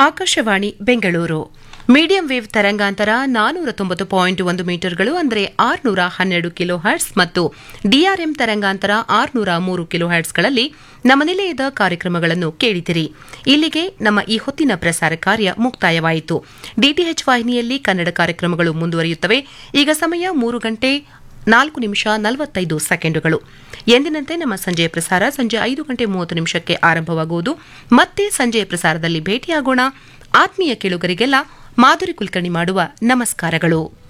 Akashvani Bengaluru medium wave ತರಂಗಾಂತರ ನಾನೂರ ತೊಂಬತ್ತು ಪಾಯಿಂಟ್ ಒಂದು ಮೀಟರ್ಗಳು ಅಂದರೆ ಆರುನೂರ ಹನ್ನೆರಡು ಕಿಲೋ ಹರ್ಟ್ಸ್ ಮತ್ತು ಡಿಆರ್ಎಂ ತರಂಗಾಂತರ ಆರುನೂರ ಮೂರು ಕಿಲೋ ಹರ್ಟ್ಸ್ಗಳಲ್ಲಿ ನಮ್ಮ ನಿಲಯದ ಕಾರ್ಯಕ್ರಮಗಳನ್ನು ಕೇಳಿದಿರಿ ಇಲ್ಲಿಗೆ ನಮ್ಮ ಈ ಹೊತ್ತಿನ ಪ್ರಸಾರ ಕಾರ್ಯ ಮುಕ್ತಾಯವಾಯಿತು ಡಿಟಿಎಚ್ ವಾಹಿನಿಯಲ್ಲಿ ಕನ್ನಡ ಕಾರ್ಯಕ್ರಮಗಳು ಮುಂದುವರಿಯುತ್ತವೆ ಈಗ ಸಮಯ ಮೂರು ಗಂಟೆ ನಾಲ್ಕು ನಿಮಿಷ ನಲವತ್ತೈದು ಸೆಕೆಂಡುಗಳು ಎಂದಿನಂತೆ ನಮ್ಮ ಸಂಜೆಯ ಪ್ರಸಾರ ಸಂಜೆ ಐದು ಗಂಟೆ ಮೂವತ್ತು ನಿಮಿಷಕ್ಕೆ ಆರಂಭವಾಗುವುದು ಮತ್ತೆ ಸಂಜೆಯ ಪ್ರಸಾರದಲ್ಲಿ ಭೇಟಿಯಾಗೋಣ ಆತ್ಮೀಯ ಕೇಳುಗರಿಗೆಲ್ಲ ಮಾಧುರಿ ಕುಲಕರ್ಣಿ ಮಾಡುವ ನಮಸ್ಕಾರಗಳು